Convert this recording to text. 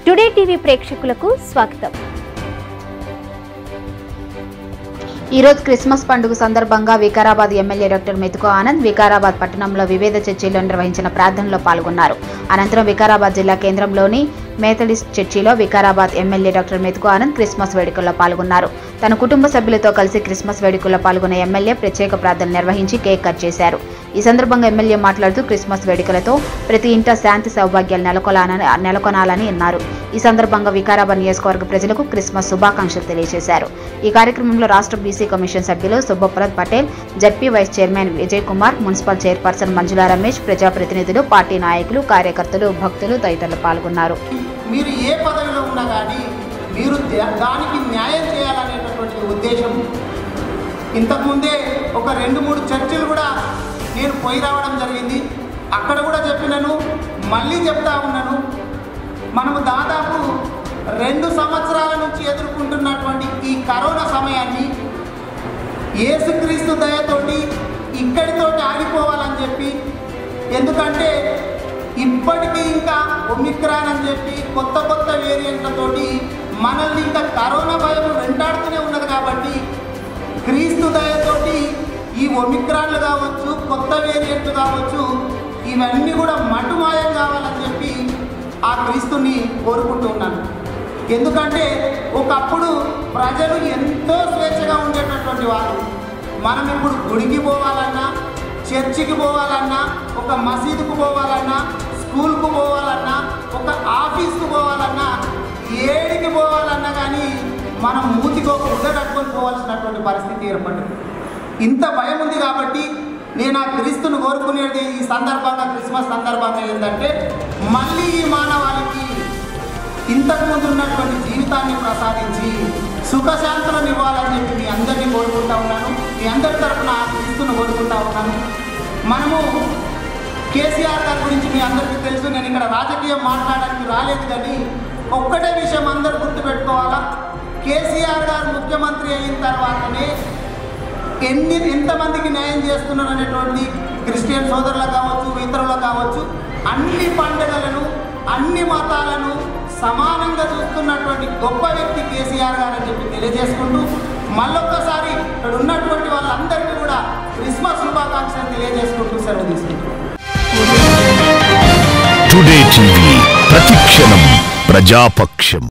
today TV ప్రేక్షకులకు స్వాగతం ఈ రోజు క్రిస్మస్ పండుగ సందర్భంగా వికారాబాద్ ఎమ్మెల్యే డాక్టర్ మెతుకో ఆనంద్ వికారాబాద్ పట్టణంలో వివిధ చర్చిలో నిర్వహించిన ప్రార్థనలో పాల్గొన్నారు అనంతరం వికారాబాద్ జిల్లా కేంద్రంలోని మేథడిస్ట్ చర్చిలో Vikarabad MLA doctor Methuku Anand Christmas వేడుకల్లో పాల్గొన్నారు తన కుటుంబ సభ్యులతో కలిసి క్రిస్మస్ వేడుకల్లో పాల్గొన్న ఎమ్మెల్యే ప్రత్యేక ప్రార్థన నిర్వహించి కేక్ కట్ చేశారు ఈ సందర్భంగా ఎమ్మెల్యే మాట్లాడుతూ క్రిస్మస్ వేడుకలతో ప్రతి ఇంట శాంతి సౌభాగ్యాలు నెలకొలాలని నెలకొనాలని అన్నారు ఈ సందర్భంగా వికారాబాద్ నియోజకవర్గ ప్రజలకు క్రిస్మస్ శుభాకాంక్షలు తెలియజేశారు ఈ కార్యక్రమంలో రాష్ట్ర బీసీ కమిషన్ సభ్యులు Shubhapradh Patel ZP vice chairman Vijay Kumar municipal chairperson Manjula Ramesh ప్రజాప్రతినిధులు పార్టీ నాయకులు కార్యకర్తలు భక్తులు తదితరులు పాల్గొన్నారు మీరు ఏ పదవిలో ఉన్నా కానీ మీరు దా- దానికి న్యాయం చేయాలనేటటువంటి ఉద్దేశం ఇంతకుముందే ఒక రెండు మూడు చర్చలు కూడా నేను పోయి రావడం జరిగింది అక్కడ కూడా చెప్పినాను మళ్ళీ చెప్తా ఉన్నాను మనము దాదాపు రెండు సంవత్సరాల నుంచి ఎదుర్కొంటున్నటువంటి ఈ కరోనా సమయాన్ని యేసుక్రీస్తు దయతోటి ఇక్కడితోటి ఆగిపోవాలని చెప్పి ఎందుకంటే ఇప్పటికీ ఇంకా ఒమిక్రాన్ అని చెప్పి కొత్త కొత్త వేరియంట్లతోటి మనల్ని ఇంకా కరోనా భయం వెంటాడుతూనే ఉన్నది కాబట్టి క్రీస్తు దయతోటి ఈ ఒమిక్రాన్లు కావచ్చు కొత్త వేరియంట్లు కావచ్చు ఇవన్నీ కూడా మటుమాయం కావాలని చెప్పి ఆ క్రీస్తుని కోరుకుంటూ ఉన్నాను ఎందుకంటే ఒకప్పుడు ప్రజలు ఎంతో స్వేచ్ఛగా ఉండేటటువంటి వారు మనం ఇప్పుడు గుడికి పోవాలన్నా చర్చికి పోవాలన్నా ఒక మసీదుకు పోవాలన్నా స్కూల్కు పోవాలన్నా ఒక ఆఫీస్కు పోవాలన్నా ఏడికి పోవాలన్నా కానీ మనం మూతికి ఒక గుడ్డ కట్టుకొని పోవాల్సినటువంటి పరిస్థితి ఏర్పడింది ఇంత భయం ఉంది కాబట్టి నేను ఆ క్రీస్తును కోరుకునేది ఈ సందర్భంగా క్రిస్మస్ సందర్భంగా ఏంటంటే మళ్ళీ ఈ మానవాళికి ఇంతకు ముందు ఉన్నటువంటి జీవితాన్ని ప్రసాదించి సుఖశాంతులను ఇవ్వాలని చెప్పి మీ అందరినీ కోరుకుంటా ఉన్నాను మీ అందరి తరఫున ఆ క్రీస్తును కోరుకుంటా ఉన్నాను మనము కేసీఆర్ గారి గురించి మీ అందరికీ తెలుసు నేను ఇక్కడ రాజకీయం మాట్లాడడానికి రాలేదు కానీ ఒక్కటే విషయం అందరు గుర్తుపెట్టుకోవాలా కేసీఆర్ గారు ముఖ్యమంత్రి అయిన తర్వాతనే ఎన్ని ఎంతమందికి న్యాయం చేస్తున్నారు అనేటువంటి క్రిస్టియన్ సోదరులకు కావచ్చు ఇతరులకు కావచ్చు అన్ని పండుగలను అన్ని మతాలను సమానంగా చూస్తున్నటువంటి గొప్ప వ్యక్తి కేసీఆర్ గారు అని చెప్పి తెలియజేసుకుంటూ మళ్ళొక్కసారి ఇక్కడ ఉన్నటువంటి వాళ్ళందరికీ కూడా క్రిస్మస్ శుభాకాంక్షలు తెలియజేసుకుంటూ సెలవు తీసుకుంటున్నాను టుడే టీవీ ప్రతిక్షణం ప్రజాపక్షం